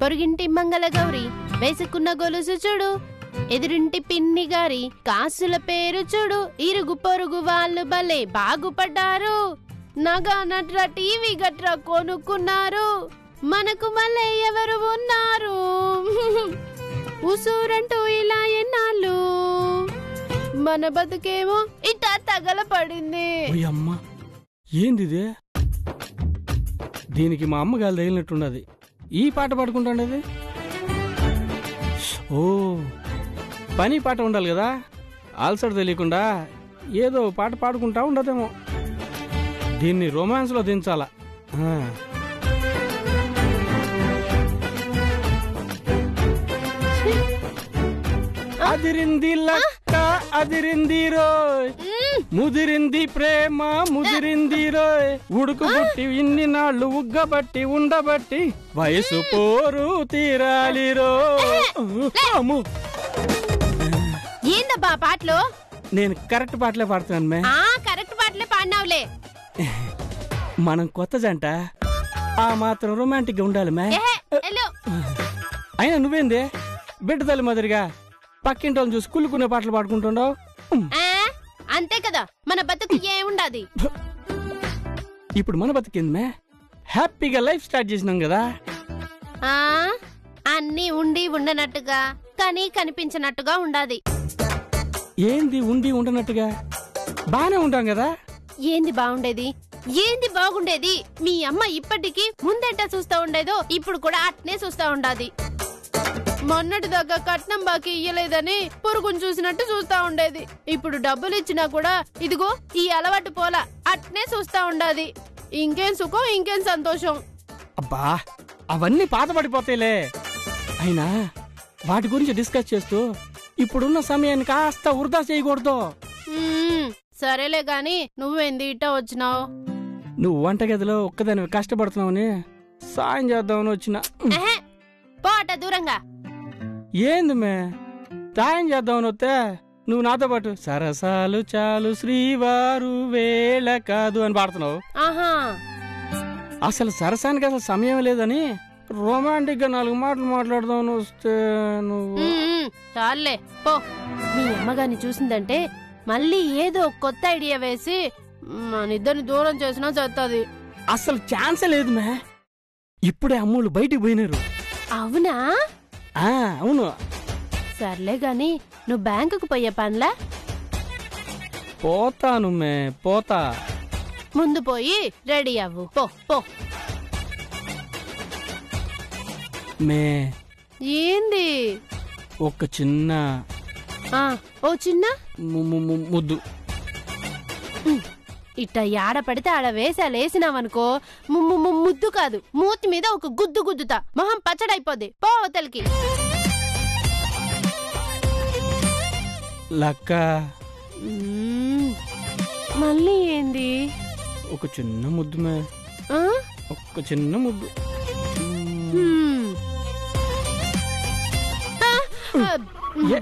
పొరుగింటి మంగళ గౌరి వేసుకున్న గొలుసు చూడు ఎదురింటి పిన్ని గారి కాసుల పేరు చూడు ఇరుగు పొరుగు వాళ్ళు భలే బాగుపడ్డారు నగా నట్ర టీవీ గట్రా కొనుక్కున్నారు మనకు మళ్ళీ ఎవరు ఉన్నారు ఉసూరంటూ ఇలా ఎన్నాళ్ళు మన బతుకేమో ఇట్టా తగలపడింది అమ్మ ఏంది ఇదే దీనికి మా అమ్మగారు తగిలినట్టున్నది ఈ పాట పాడుకుంటాండది ఓ పని పాట ఉండాలి కదా ఆల్సర్ తెలియకుండా ఏదో పాట పాడుకుంటా ఉండదేమో దీన్ని రొమాన్స్లో దించాలా ఆ. అదిరింది లక్క అదిరింది రోయ్ ముదిరింది ప్రేమ ముదిరింది రోయ్ ఉడుకు బుట్టి ఇన్ని నాళ్ళు ఉగ్గబట్టి ఉండబట్టి వయసు పోరు తీరాలి రో అమ్మో ఏందబ్బా ఆ పాటలు నేను కరెక్ట్ పాటలే పాడుతున్నాను మే ఆ కరెక్ట్ పాటలే పాడినావులే మనం కొత్త జంట ఆ మాత్రం రొమాంటిక్ గా ఉండాలి మే ఏహే, ఎల్లు. అయినా నువ్వేందే బిడ్డ తల్లి మాదిరిగా పక్కింటి వాళ్ళని చూసి కుళ్ళుకునే పాటలు పాడుకుంటుండవు ఆ, అంతే కదా మన బతుకు ఏముండది ఇప్పుడు మన బతికింది మే హ్యాపీగా లైఫ్ స్టార్ట్ చేసినాం కదా ఆ అన్నీ ఉండి ఉండనట్టుగా కానీ కనిపించినట్టుగా ఉండాది ఏంది ఉండి ఉండనట్టుగా బానే ఉంటాం కదా ఏంది బాగుండేది ఏంది బాగుండేది మీ అమ్మ ఇప్పటికీ ముందెట్ట చూస్తా ఉండేదో ఇప్పుడు కూడా అట్నే చూస్తా ఉండాది మొన్నటి దాకా కట్నం బాకీ ఇయ్యలేదని పురుగును చూసినట్టు చూస్తా ఉండేది ఇప్పుడు డబ్బులు ఇచ్చినా కూడా ఇదిగో ఈ అలవాటు పోలా అట్నే చూస్తా ఉండాది ఇంకేం సుఖం ఇంకేం సంతోషం అబ్బా అవన్నీ పాత పడిపోతాయిలే అయినా వాటి గురించి డిస్కస్ చేస్తూ ఇప్పుడున్న సమయాన్ని కాస్త వృధా చేయకూడదు మ్మ్, సరేలే గాని నువ్వేంది ఇట్టా వచ్చినావు నువ్వు వంటగదిలో ఒక్కదానివి కష్టపడుతున్నావని సాయం చేద్దామని వచ్చిన పో అట దూరంగా ఏంది మే సాయం చేద్దామని వస్తే నువ్వు నాతో పాటు సరసాలు చాలు శ్రీవారు వేళ కాదు అని పాడుతున్నావు ఆహా అసలు సరసానికి అసలు సమయం లేదని రొమాంటిక్ గా నాలుగు మాటలు మాట్లాడదామని వస్తే నువ్వు మ్మ్, చాలులే పో మీ అమ్మగారిని చూసిందంటే మళ్ళీ ఏదో కొత్త ఐడియా వేసి మన ఇద్దరిని దూరం చేసినా చేస్తుంది అసలు ఛాన్సే లేదు మే ఇప్పుడే అమ్మోళ్ళు బయటికి పోయినారు అవునా ఆ అవును సర్లే గాని నువ్వు బ్యాంకుకు పోయే పనిలా పోతాను మే పోతా ముందు పోయి రెడీ అవ్వు పో పో మే ఏంది ఒక చిన్న ఆ ఓ చిన్న ము- ము- ము- ముద్దు ఇట్ట యాడ పడితే ఆడ వేసాలేసినావనుకో ము- ము- ము- ముద్దు కాదు మూతి మీద ఒక గుద్దు గుద్దుతా మొహం పచ్చడైపోద్ది పో అవతలికి లక్క మ్మ్. మళ్ళీ ఏంది ఒక చిన్న ముద్దు మే ఆ? ఒక్క చిన్న ముద్దు మ్, హ్మ్. ఆ, ఆ, ఏ?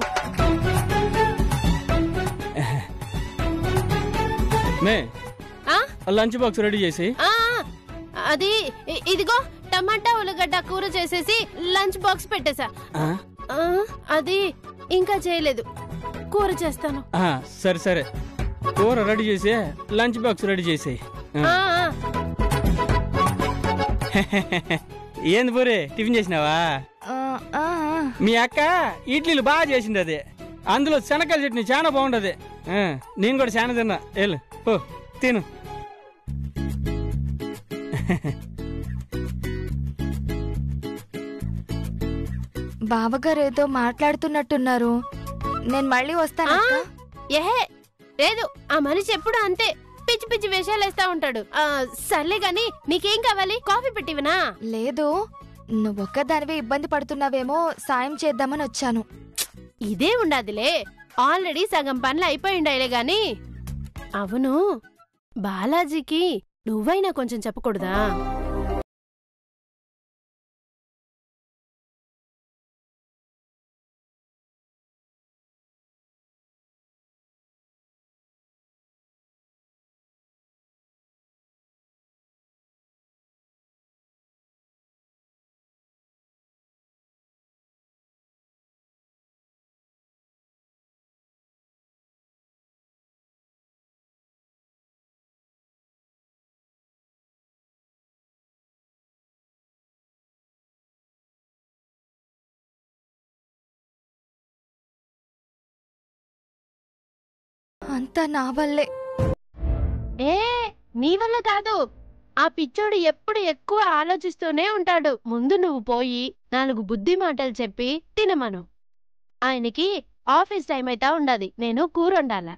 మే ఆ, లంచ్ బాక్స్ రెడీ చేసి ఆ, అది ఇ- ఇదిగో టమాటా ఉల్లగడ్డ కూర చేసేసి లంచ్ బాక్స్ పెట్టేశా ఆ? ఆ, అది ఇంకా చేయలేదు కూర చేస్తాను ఆ, సరే సరే కూర రెడీ చేసి లంచ్ బాక్స్ రెడీ చేసి ఆ, ఆ. ఏంది పూరి టిఫిన్ చేసినావా మీ అక్క ఇడ్లీలు బాగా చేసింది అది అందులో శనగల చట్నీ చాలా బాగుండదు ఆ, నేను కూడా చాలా తిన్నా వెళ్ళు ఓ తిను బావగారు ఏదో మాట్లాడుతున్నట్టున్నారు నేను మళ్ళీ వస్తాను ఆ, ఏహే లేదు ఆ మనిషి ఎప్పుడు అంతే పిచ్చి పిచ్చి వేషాలు వేస్తా ఉంటాడు ఆ, సర్లే గాని నీకేం కావాలి కాఫీ పెట్టివనా లేదు నువ్వు ఒక్కదానివే ఇబ్బంది పడుతున్నావేమో సాయం చేద్దామని వచ్చాను ఇదే ఉండదులే ఆల్రెడీ సగం పనులు అయిపోయి ఉండాయిలే గాని అవును బాలాజీకి నువ్వైనా కొంచెం చెప్పకూడదా అంతా నా వల్లే ఏ నీ వల్ల కాదు ఆ పిచ్చోడు ఎప్పుడు ఎక్కువ ఆలోచిస్తూనే ఉంటాడు ముందు నువ్వు పోయి నాలుగు బుద్ధి మాటలు చెప్పి తినమను ఆయనకి ఆఫీస్ టైం అయితే ఉండదు నేను కూర వండాల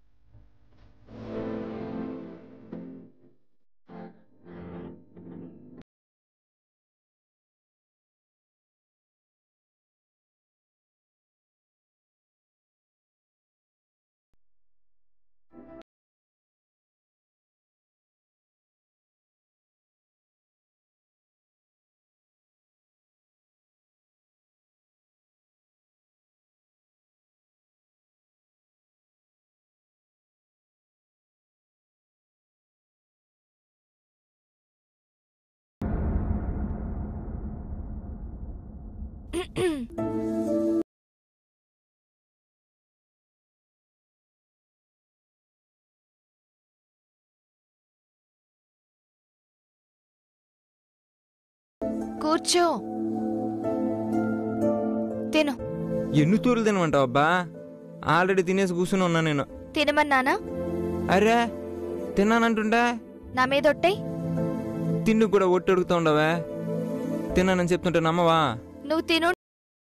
కూర్చో తిను ఎన్ని తూరులు తినమంటావు అబ్బా ఆల్రెడీ తినేసి కూర్చుని ఉన్నా నేను తినమన్నానా అరే తిన్నానంటుండే నా మీద ఒట్టేయ్ తిండి కూడా ఒట్టి అడుగుతా ఉండవే తిన్నానని చెప్తుంటే నమ్మవా నువ్వు తిను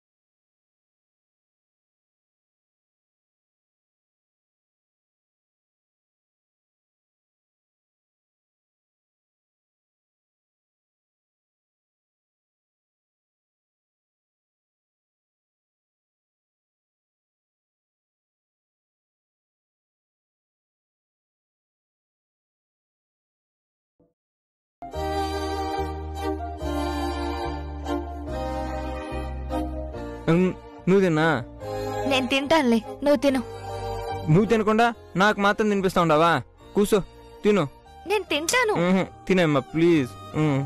ఉమ్, నువ్వు తిన్నా నేను తింటానులే నువ్వు తిను నువ్వు తినకుండా నాకు మాత్రం తినిపిస్తా ఉండవా కూసో తిను నేను తింటాను ఉహు, తినేమ్మా ప్లీజ్ ఉమ్.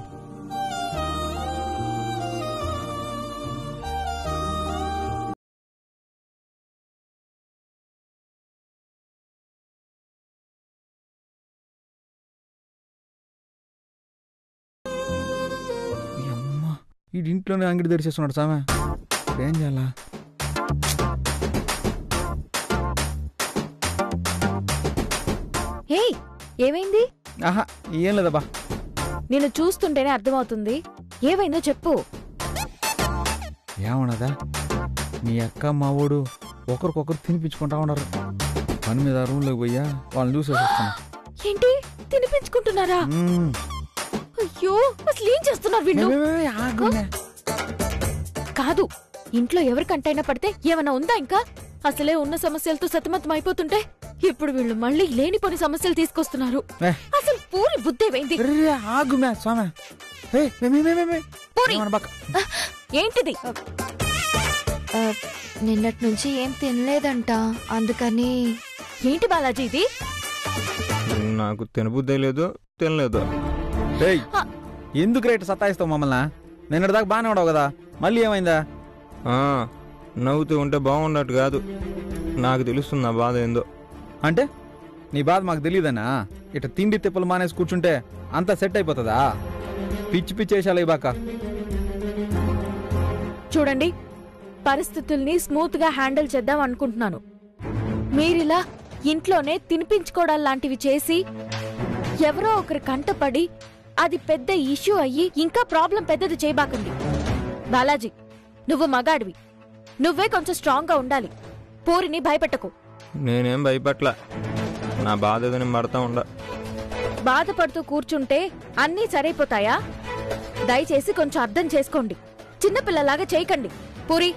ఈ అమ్మ ఈ ఇంట్లోనే అంగడి తెరిచేస్తున్నాడు సామె ఏం చేయాలా ఏయ్ ఏమైంది ఆహా ఏం లేదబ్బా నిన్ను చూస్తుంటేనే అర్థమవుతుంది ఏమైందో చెప్పు ఏమన్నదా మీ అక్క మా వాడు ఒకరికొకరు తినిపించుకుంటా ఉన్నారు పని మీద రూమ్లోకి పోయా వాళ్ళని చూసేసి వస్తున్నా ఏంటి తినిపించుకుంటున్నారా మ్మ్. అయ్యో అసలు ఏం చేస్తున్నారు వీళ్ళు ఏ, ఏ, ఏ, ఆగునే. కాదు ఇంట్లో ఎవరికంటైనా పడితే ఏమన్నా ఉందా ఇంకా అసలే ఉన్న సమస్యలతో సతమతం అయిపోతుంటే ఇప్పుడు వీళ్ళు మళ్ళీ లేనిపోని సమస్యలు తీసుకొస్తున్నారు ఏ. అసలు పూరి బుద్ధేవైంది రే, రే, ఆగుమే స్వామి ఏ, మే, మే, మే, మే, మే. పూరి ఏమన్నా బక్క. ఏంటిది ఆ, నిన్నటి నుంచి ఏం తినలేదంట అందుకని ఏంటి బాలాజీ ఇది నాకు తినబుద్దే లేదు తినలేదు ఏయ్, ఆ. ఎందుకు రేటు సతాయిస్తావు మమ్మల్ని నిన్నటి దాకా బాగానే ఉండవు కదా మళ్ళీ ఏమైందా ఆ, నవ్వుతూ ఉంటే బాగున్నట్టు కాదు నాకు తెలుస్తుంది నా బాధ ఏందో అంటే నీ బాధ మాకు తెలియదనా ఇట తిండి తిప్పలు మానేసి కూర్చుంటే అంతా సెట్ అయిపోతుందా పిచ్చి పిచ్చి వేసాలి బాక చూడండి పరిస్థితుల్ని స్మూత్ గా హ్యాండిల్ చేద్దాం అనుకుంటున్నాను మీరిలా ఇంట్లోనే తినిపించుకోవడాలు లాంటివి చేసి ఎవరో ఒకరి కంటపడి అది పెద్ద ఇష్యూ అయ్యి ఇంకా ప్రాబ్లం పెద్దది చేయబాకండి బాలాజీ నువ్వు మగాడివి నువ్వే కొంచెం స్ట్రాంగ్ గా ఉండాలి పూరిని భయపెట్టకు నేనేం భయపట్ల నా బాధ ఏదో నేను పడతా ఉండ బాధపడుతూ కూర్చుంటే అన్నీ సరైపోతాయా దయచేసి కొంచెం అర్థం చేసుకోండి చిన్నపిల్లలాగా చేయకండి పూరి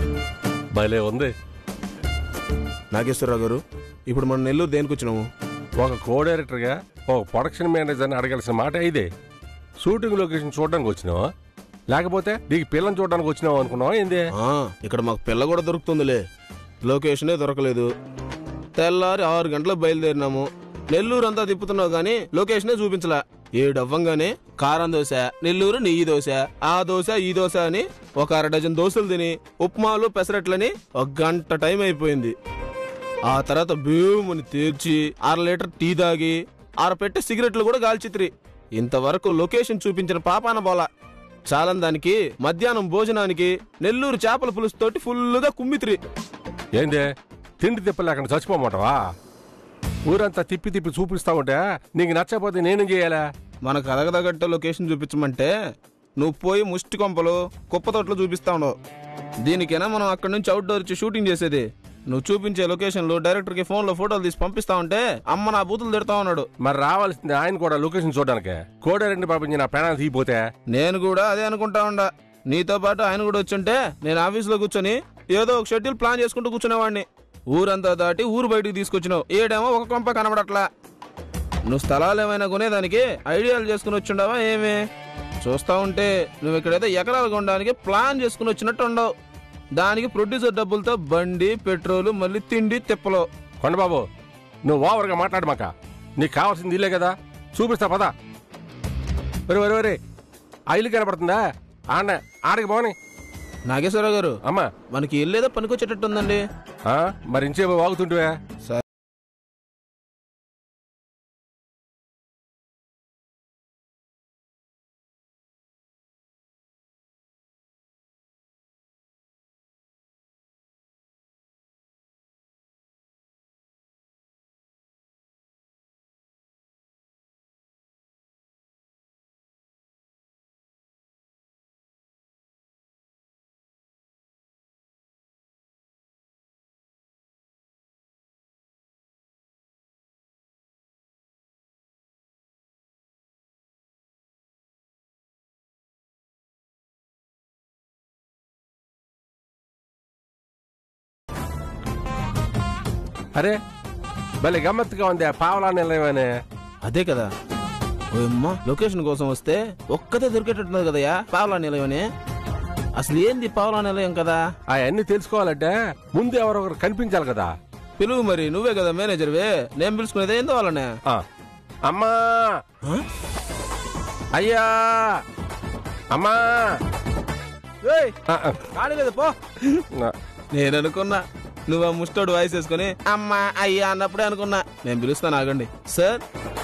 భలే ఉంది నాగేశ్వరరావు గారు ఇప్పుడు మనం నెల్లూరు దేనికి వచ్చినాము ఒక కో డైరెక్టర్గా ఒక ప్రొడక్షన్ మేనేజర్ని అడగాల్సిన మాట ఇదే షూటింగ్ లొకేషన్ చూడడానికి వచ్చినావా లేకపోతే నీకు పిల్లని చూడడానికి వచ్చినావా అనుకున్నావా ఏంది ఆ, ఇక్కడ మాకు పిల్ల కూడా దొరుకుతుందిలే లొకేషనే దొరకలేదు తెల్లారి ఆరు గంటలకు బయలుదేరినాము నెల్లూరు అంతా తిప్పుతున్నావు కానీ లొకేషనే చూపించలా ఏడు అవ్వంగానే కారం దోశ నెల్లూరు నెయ్యి దోశ ఆ దోశ ఈ దోశ అని ఒక అర డజన్ దోశలు తిని ఉప్మాలు పెసరట్లని ఒక గంట టైం అయిపోయింది ఆ తర్వాత భీముని తీర్చి అర లీటర్ టీ తాగి అర పెట్టె సిగరెట్లు కూడా గాల్చిత్రి ఇంతవరకు లొకేషన్ చూపించిన పాపాన బోలా చాలని దానికి మధ్యాహ్నం భోజనానికి నెల్లూరు చేపల పులుసు తోటి ఫుల్లుగా కుమ్మిత్రి ఏంది తిండి తిప్పలేకుండా చచ్చిపోమంటావా ఊరంతా తిప్పి తిప్పి చూపిస్తా ఉంటే నీకు నచ్చకపోతే నేనేం చేయాలా మనకు అదగదగట్టే లొకేషన్ చూపించమంటే నువ్వు పోయి ముష్టి కొంపలు కుప్ప తోటలు చూపిస్తా ఉండవు దీనికైనా మనం అక్కడి నుంచి అవుట్డోర్ ఇచ్చి షూటింగ్ చేసేది నువ్వు చూపించే లొకేషన్లు డైరెక్టర్కి ఫోన్లో ఫోటోలు తీసి పంపిస్తా ఉంటే అమ్మ నా బూతులు తిడతా ఉన్నాడు మరి రావాల్సింది ఆయన కూడా లొకేషన్ చూడడానికి కోడరెండి పంపించి నా ప్రాణాలు తీగిపోతే నేను కూడా అదే అనుకుంటా ఉండా నీతో పాటు ఆయన కూడా వచ్చుంటే నేను ఆఫీసులో కూర్చొని ఏదో ఒక షెడ్యూల్ ప్లాన్ చేసుకుంటూ కూర్చునేవాడిని ఊరంతా దాటి ఊరు బయటికి తీసుకొచ్చినావు ఏడేమో ఒక కొంప కనబడట్లా నువ్వు స్థలాలు ఏమైనా కొనేదానికి ఐడియాలు చేసుకుని వచ్చిండవా ఏమి చూస్తా ఉంటే నువ్వు ఇక్కడైతే ఎకరాలు కొనడానికి ప్లాన్ చేసుకుని వచ్చినట్టు ఉండవు దానికి ప్రొడ్యూసర్ డబ్బులతో బండి పెట్రోల్ మళ్ళీ తిండి తిప్పలు కొండబాబు నువ్వు ఓవర్గా మాట్లాడు మాక నీకు కావాల్సింది ఇల్లే కదా చూపిస్తా పదా ఒరే ఒరే ఒరే ఆ ఇల్లు కనపడుతుందా ఆడ ఆడికి పోని నాగేశ్వరరావు గారు అమ్మా మనకి ఇల్లేదో పనికొచ్చేటట్టు ఉందండి ఆ, మరి ఇంచేపు వాగుతుంటివే అరే భలే గమ్మత్తుగా ఉంది ఆ పావలా నిలయమని అదే కదా ఓయమ్మ లొకేషన్ కోసం వస్తే ఒక్కతే దొరికేటట్టున్నది కదయ్యా పావలా నిలయమని అసలు ఏంది పావలా నిలయం కదా అవన్నీ తెలుసుకోవాలంటే ముందు ఎవరో ఒకరు కనిపించాలి కదా పిలువు మరి నువ్వే కదా మేనేజర్వే నేను పిలుచుకునేది ఏందో వాళ్ళనే ఆ, అమ్మా అయ్యా అమ్మా ఏయ్, ఆ, ఆ, ఖాళీ లేదు పో నా, నేను అనుకున్నా నువ్వు ఆ ముస్టోడు వాయిస్ వేసుకుని అమ్మా అయ్యా అన్నప్పుడే అనుకున్నా నేను పిలుస్తాను ఆగండి సార్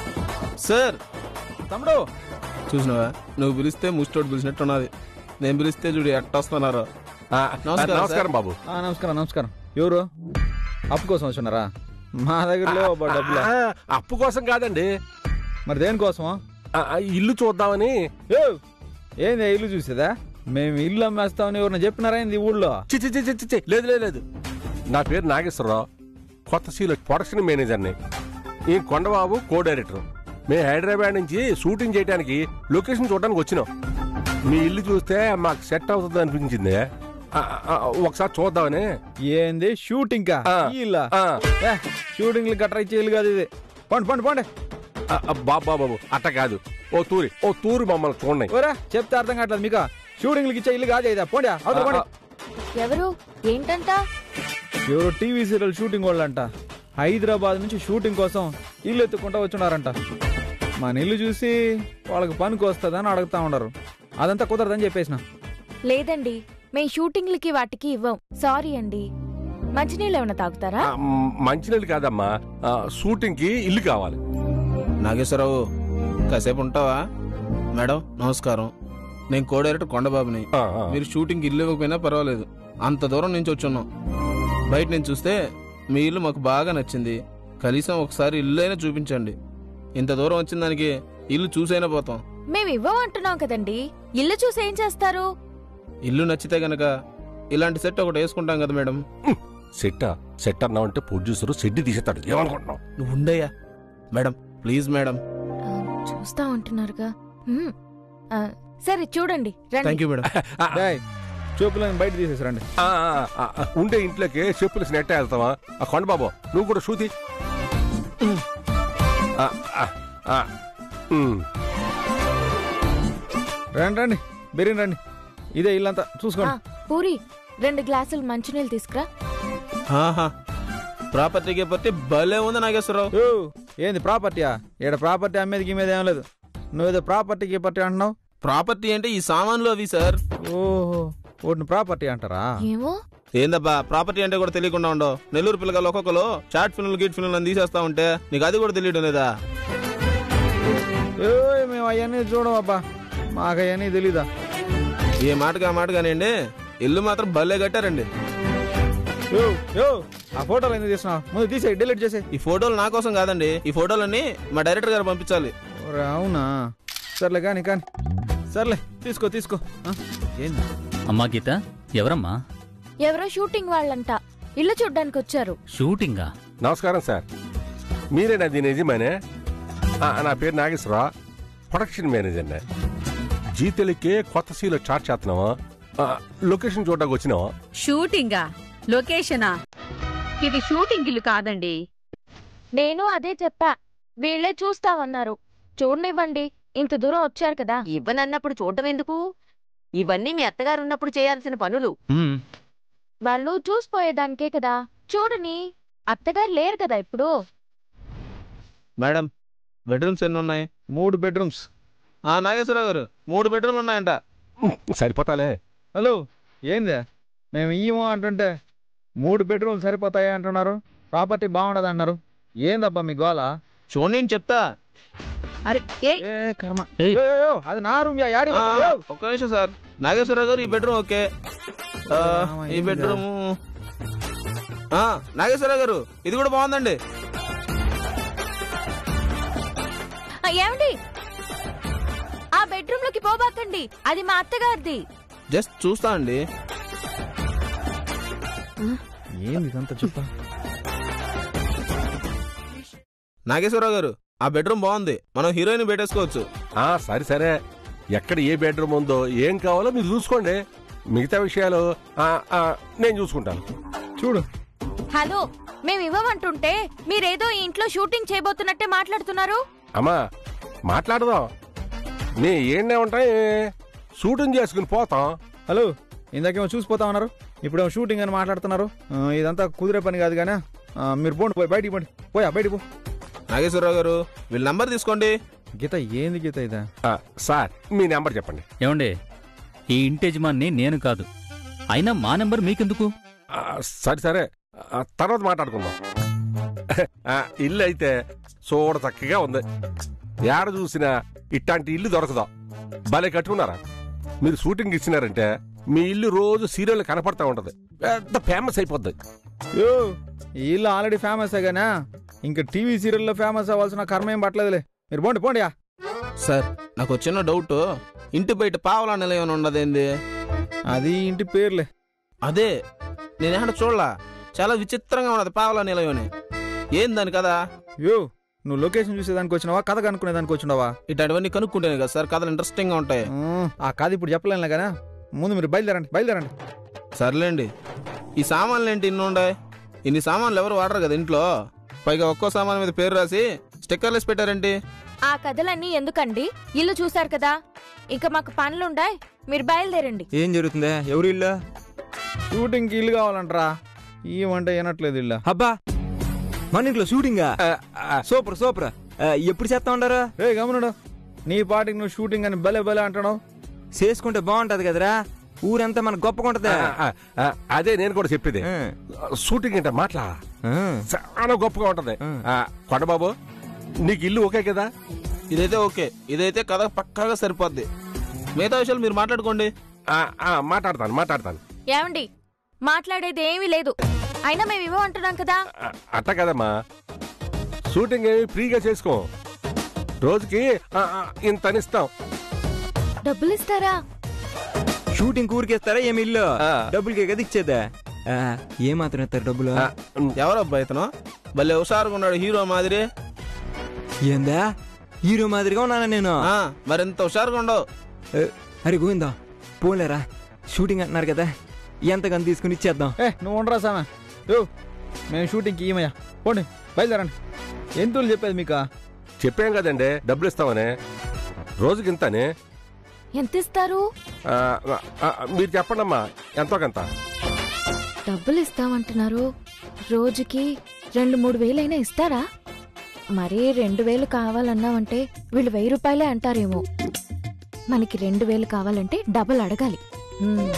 సార్ తమ్ముడు చూసినావా నువ్వు పిలిస్తే ముస్టోడు పిలిచినట్టు ఉన్నది నేను పిలిస్తే చూడు ఎట్టొస్తున్నారో ఆ, నమస్కారం, నమస్కారం బాబు ఆ, నమస్కారం నమస్కారం ఎవరు అప్పు కోసం వచ్చున్నారా మా దగ్గర లేవు అబ్బా డబ్బులు ఆ, అప్పు కోసం కాదండి మరి దేనికోసం ఆ, ఆ, ఇల్లు చూద్దామని ఏవ్, ఏంది ఇల్లు చూసేదా మేము ఇల్లు అమ్మేస్తామని ఎవరిని చెప్పినారా ఏంది ఈ ఊళ్ళో చి చి, చి, చి, చి, చి. లేదు లేదు లేదు నా పేరు నాగేశ్వరరావు కొత్త సీలో ప్రొడక్షన్ మేనేజర్ని ఈ కొండబాబు కో డైరెక్టర్ మేము హైదరాబాద్ నుంచి షూటింగ్ చేయడానికి లొకేషన్ చూడడానికి వచ్చినాం మీ ఇల్లు చూస్తే మాకు సెట్ అవుతుంది అనిపించింది ఆ, ఆ, ఒకసారి చూద్దామని ఏంది షూటింగ్ కా ఆ. ఈ ఇల్లా ఆ, ఏ, షూటింగ్లు గట్రా ఇచ్చే ఇల్లు కాదు ఇది పండి పండి పండి ఆ, ఆ, బాబు బాబు బాబు అట్ట కాదు ఓ తూరి ఓ తూరు మమ్మల్ని చూడండి ఓరా చెప్తే అర్థం కావట్లేదు మీకు షూటింగ్లకి ఇచ్చే ఇల్లు కాదు ఇదా పోండి అవతల పోండి ఎవరు ఏంటంట ఎవరో టీవీ సీరియల్ షూటింగ్ వాళ్ళంట హైదరాబాద్ నుంచి షూటింగ్ కోసం ఇల్లు ఎత్తుకుంటా వచ్చున్నారంట మన ఇల్లు చూసి వాళ్ళకి పనికి వస్తుందని అడుగుతా ఉన్నారు అదంతా కుదరదని చెప్పేసిన లేదండి మేం షూటింగ్లకి వాటికి ఇవ్వం సారీ అండి మంచినీళ్ళు ఏమైనా తాగుతారా ఆ, మ్, మంచినీళ్ళు కాదమ్మా ఆ, షూటింగ్కి ఇల్లు కావాలి నాగేశ్వరరావు కాసేపు ఉంటావా మేడం నమస్కారం నేను కో డైరెక్టర్ కొండబాబుని ఆ, ఆ. మీరు షూటింగ్ ఇల్లు ఇవ్వకపోయినా పర్వాలేదు అంత దూరం నుంచి వచ్చున్నాం బయట నుంచి చూస్తే మీ ఇల్లు మాకు బాగా నచ్చింది కనీసం ఒకసారి ఇల్లు అయినా చూపించండి ఇంత దూరం వచ్చిన దానికి ఇల్లు చూసైనా పోతాం మేము ఇవ్వం అంటున్నాం కదండి ఇల్లు చూసి ఏం చేస్తారు ఇల్లు నచ్చితే గనక ఇలాంటి సెట్ ఒకటి వేసుకుంటాం కదా మేడం సెట్ సెట్ అన్నావు అంటే ప్రొడ్యూసర్ సెడ్ తీసేస్తాడు ఏమనుకుంటున్నావు నువ్వు ఉండయ్యా మేడం ప్లీజ్ మేడం ఆ, చూస్తా ఉంటున్నారుగా హ్మ్. ఆ, సరే చూడండి రండి థ్యాంక్ యూ మేడం డేయ్, చూపులను బయట తీసేసారండి ఆ, ఆ, ఆ, ఉండే ఇంట్లోకి చెప్పులు నెట్ట వెళ్తావా ఆ కొండబాబు నువ్వు కూడా శృతి ఆ, ఆ, ఆ, ఉమ్. రండి రండి బెరిని రండి ఇదే ఇల్లంతా ఆ, చూసుకోండి పూరి రెండు గ్లాసులు మంచినీళ్ళు తీసుకురా ఆహా ప్రాపర్టీకి పట్టి భలే ఉంది నాగేశ్వరరావు ఓ ఏంది ప్రాపర్టీయా ఈడ ప్రాపర్టీ అమ్మేది గిమ్మేది ఏం లేదు నువ్వేదో ప్రాపర్టీ గీపర్టీ అంటున్నావు ప్రాపర్టీ అంటే ఈ సామాన్లు అవి సార్ ఓహో వాటిని ప్రాపర్టీ అంటారా ఏమో ఏందబ్బా ప్రాపర్టీ అంటే కూడా తెలియకుండా ఉండవు నెల్లూరు పిల్లగాలు ఒక్కొక్కరు చాట్ ఫిల్మ్లు గీట్ ఫిల్మ్లు అని తీసేస్తా ఉంటే నీకు అది కూడా తెలియడం లేదా ఏ మేము అవన్నీ చూడమబ్బా మాకు అవన్నీ తెలీదా ఏ మాటగా మాట కానివ్వండి ఇల్లు మాత్రం భలే కట్టారండి యో యో ఆ ఫోటోలు ఎందుకు తీసినావు ముందు తీసేయి డిలీట్ చేసేయి ఈ ఫోటోలు నా కోసం కాదండి ఈ ఫోటోలన్నీ మా డైరెక్టర్ గారు పంపించాలి ఒరే, అవునా సర్లే కానీ కానీ సర్లే తీసుకో తీసుకో ఆ, ఏంది అమ్మా గీత ఎవరమ్మా ఎవరో షూటింగ్ వాళ్ళంట ఇల్లు చూడ్డానికి వచ్చారు షూటింగా నమస్కారం సార్ మీరేనా దీని యజమానే ఆ, నా పేరు నాగేశ్వరరావు ప్రొడక్షన్ మేనేజర్నే జీతెలికే కొత్త సీలో చాట్ చేస్తున్నావా ఆ, లొకేషన్ చూడడానికి వచ్చినావా షూటింగా లొకేషనా ఇది షూటింగ్ ఇల్లు కాదండి నేను అదే చెప్పా వీళ్ళే చూస్తామన్నారు చూడనివ్వండి ఇంత దూరం వచ్చారు కదా ఇవ్వనన్నప్పుడు చూడటం ఎందుకు ఇవన్నీ మీ అత్తగారు ఉన్నప్పుడు చేయాల్సిన పనులు మ్మ్. వాళ్ళు చూసిపోయేదానికే కదా చూడని అత్తగారు లేరు కదా ఇప్పుడు మేడం బెడ్రూమ్స్ ఎన్ని ఉన్నాయి మూడు బెడ్రూమ్స్ ఆ నాగేశ్వరరావు గారు మూడు బెడ్రూమ్లు ఉన్నాయంట సరిపోతాలే హలో ఏంది మేము ఇయ్యము అంటుంటే మూడు బెడ్రూమ్లు సరిపోతాయి అంటున్నారు ప్రాపర్టీ బాగుండదు అన్నారు ఏందబ్బా మీ గోల చూడండి నేను చెప్తా అరే ఏ ఏ కర్మ ఏయ్. యో, యో, యో, అది నా రూమ్ యా, యాడి ఆ, యో. ఒక్క నిమిషం సార్ నాగేశ్వరరావు గారు ఈ బెడ్రూమ్ ఓకే ఆ, ఈ బెడ్రూమ్ ఆ, నాగేశ్వరరావు గారు ఇది కూడా బాగుందండి ఆ, ఏమండి ఆ బెడ్రూమ్ లోకి పోబాకండి అది మా అత్తగారిది జస్ట్ చూస్తా అండి ఏంది ఇదంతా చెప్పా నాగేశ్వరరావు గారు ఆ బెడ్రూమ్ బాగుంది మనం హీరోయిన్ పెట్టేసుకోవచ్చు ఆ సరే సరే ఎక్కడ ఏ బెడ్రూమ్ ఉందో ఏం కావాలో మీరు చూసుకోండి మిగతా విషయాలు ఆ, ఆ, నేను చూసుకుంటాను చూడు హలో మేము ఇవ్వమంటుంటే మీరేదో ఈ ఇంట్లో షూటింగ్ చేయబోతున్నట్టే మాట్లాడుతున్నారు అమ్మా మాట్లాడదాం నీ ఏండే ఉంటాయి షూటింగ్ చేసుకుని పోతాం హలో ఇందాకేమో చూసిపోతా ఉన్నారు ఇప్పుడేమో షూటింగ్ అని మాట్లాడుతున్నారు ఆ, ఇదంతా కుదిరే పని కాదు కానీ ఆ, మీరు పోండి పోయి బయటికి పోండి పోయా బయటికి పో నాగేశ్వరరావు గారు వీళ్ళ నంబర్ తీసుకోండి గీత ఏంది గీత ఇదా ఆ, సార్ మీ నెంబర్ చెప్పండి ఏమండి ఈ ఇంటి యజమాని నేను కాదు అయినా మా నెంబర్ మీకెందుకు ఆ, సరే సరే ఆ, తర్వాత మాట్లాడుకుందాం ఆ, ఇల్లు అయితే చూడ చక్కగా ఉంది ఏడ చూసినా ఇట్లాంటి ఇల్లు దొరకదు భలే కట్టుకున్నారా మీరు షూటింగ్ ఇచ్చినారంటే మీ ఇల్లు రోజు సీరియల్ కనపడతా ఉంటది పెద్ద ఫేమస్ అయిపోద్ది యో ఈ ఇల్లు ఆల్రెడీ ఫేమస్ గానా ఇంకా టీవీ సీరియల్లో ఫేమస్ అవ్వాల్సిన కర్మ ఏం పట్టలేదులే మీరు పోండి పోండి సార్ నాకు వచ్చిన డౌట్ ఇంటి బయట పావలా నిలయం ఉన్నదేంది అది ఇంటి పేర్లే అదే నేనేమన్నా చూడలా చాలా విచిత్రంగా ఉన్నది పావలా నిలయం అని ఏం దాని కదా యో నువ్వు లొకేషన్ చూసేదానికి వచ్చినావా కథ కనుక్కునేదానికి వచ్చినావా ఇట్లాంటివన్నీ కనుక్కుంటేనే కదా సార్ కథలు ఇంట్రెస్టింగ్ గా ఉంటాయి ఉమ్, ఆ కథ ఇప్పుడు చెప్పలేనులే కానీ ముందు మీరు బయలుదేరండి బయలుదేరండి సర్లేండి ఈ సామాన్లు ఏంటి ఇన్ని ఉన్నాయి ఇన్ని సామాన్లు ఎవరు వాడరు కదా ఇంట్లో పైగా ఒక్కో సామాన్ మీద పేరు రాసి స్టిక్కర్లు వేసి పెట్టారేంటి ఆ కథలన్నీ ఎందుకండి ఇల్లు చూశారు కదా ఇంకా మాకు పనులుండాయి మీరు బయలుదేరండి ఏం జరుగుతుందే ఎవరు ఇల్లు షూటింగ్కి ఇల్లు కావాలంటరా ఏమంటే వినట్లేదు ఇల్లు అబ్బా మన ఇంట్లో షూటింగా ఆ, ఆ, సూపర్ సూపర్ ఆ, ఎప్పుడు చేస్తా ఉండారు రే గమనుడు నీ పాటికి నువ్వు షూటింగ్ అని భలే భలే అంటున్నావు చేసుకుంటే బాగుంటది కదరా ఊరంతా మన గొప్పకుంటది ఆ, ఆ, అదే నేను కూడా చెప్పేది ఆ, షూటింగ్ అంటే మాట్లా ఆ. చాలా గొప్పగా ఉంటది ఆ. ఆ, కొండబాబు నీకు ఇల్లు ఓకే కదా ఇదైతే ఓకే ఇదైతే కథ పక్కాగా సరిపోద్ది మిగతా విషయాలు మీరు మాట్లాడుకోండి ఆ, ఆ, మాట్లాడతాను మాట్లాడతాను ఏమండి మాట్లాడేది ఏమీ లేదు అయినా మేము ఇవ్వమంటున్నాం కదా ఆ, అట్ట కదమ్మా షూటింగ్ ఏమి ఫ్రీగా చేసుకో రోజుకి ఆ, ఆ, ఇంత అని ఇస్తాం డబ్బులు ఇస్తారా షూటింగ్ ఊరికేస్తారా ఏమి ఇల్లు ఆ. డబ్బులకే కదా ఇచ్చేదా ఆ, ఏ మాత్రం ఇస్తారు డబ్బులు ఆ, ఉమ్, ఎవరబ్బా ఇతను భలే హుషారుగా ఉన్నాడు హీరో మాదిరి ఏందా హీరో మాదిరిగా ఉన్నానా నేను ఆ, మరింత హుషారుగా ఉండవు ఏ, అరే గోవిందా పోలేరా షూటింగ్ అంటున్నారు కదా ఎంతగానో తీసుకుని ఇచ్చేద్దాం ఏ నువ్వు ఉండరా సామె యో మేము షూటింగ్కి ఇయ్యమయ్యా పోండి బయలుదేరండి ఎంతులు చెప్పేది మీకు చెప్పాం కదండి డబ్బులు ఇస్తామని రోజుకి ఇంతనే ఎంత ఇస్తారు ఆ, ఆ, మీరు చెప్పండి అమ్మా ఎంతో కొంత డబ్బులు ఇస్తామంటున్నారు రోజుకి రెండు మూడు వేలైనా ఇస్తారా మరీ రెండు వేలు కావాలన్నామంటే వీళ్ళు వెయ్యి రూపాయలే అంటారేమో మనకి రెండు వేలు కావాలంటే డబ్బులు అడగాలి హ్మ్.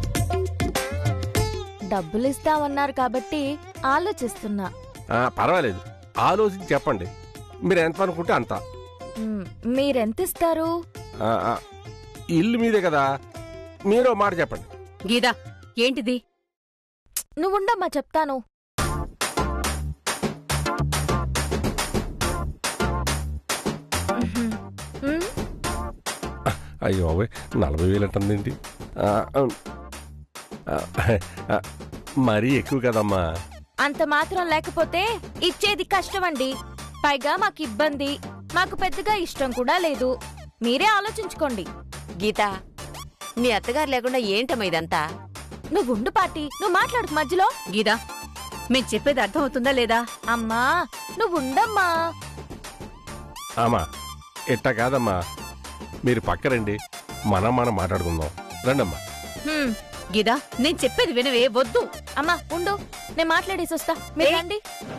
డబ్బులు ఇస్తామన్నారు కాబట్టి ఆలోచిస్తున్నా ఆ, పర్వాలేదు ఆలోచించి చెప్పండి మీరు ఎంత అనుకుంటే అంత హ్మ్. మీరెంత ఇస్తారు ఆ, ఆ, ఇల్లు మీదే కదా మీరు ఓ మాట చెప్పండి గీదా ఏంటిది నువ్వుండమ్మా చెప్తాను హ్మ్. అయ్యో అవ్వే నలభై వేలు అంటుందేంటి ఆ, ఆ, ఆ, మరీ ఎక్కువ కదమ్మా అంత మాత్రం లేకపోతే ఇచ్చేది కష్టమండి పైగా మాకు ఇబ్బంది మాకు పెద్దగా ఇష్టం కూడా లేదు మీరే ఆలోచించుకోండి గీత మీ అత్తగారు లేకుండా ఏంటమ్మా ఇదంతా నువ్వు ఉండు పాటి నువ్వు మాట్లాడుకు మధ్యలో గీదా మేము చెప్పేది అర్థం అవుతుందా లేదా అమ్మా నువ్వు ఉండమ్మా ఆమా ఇట్టా కాదమ్మా మీరు పక్క రండి మనం మనం మాట్లాడుకుందాం రండమ్మా హ్మ్. గీదా నేను చెప్పేది వినవే వద్దు అమ్మా ఉండు నేను మాట్లాడేసి వస్తా మీరు రండి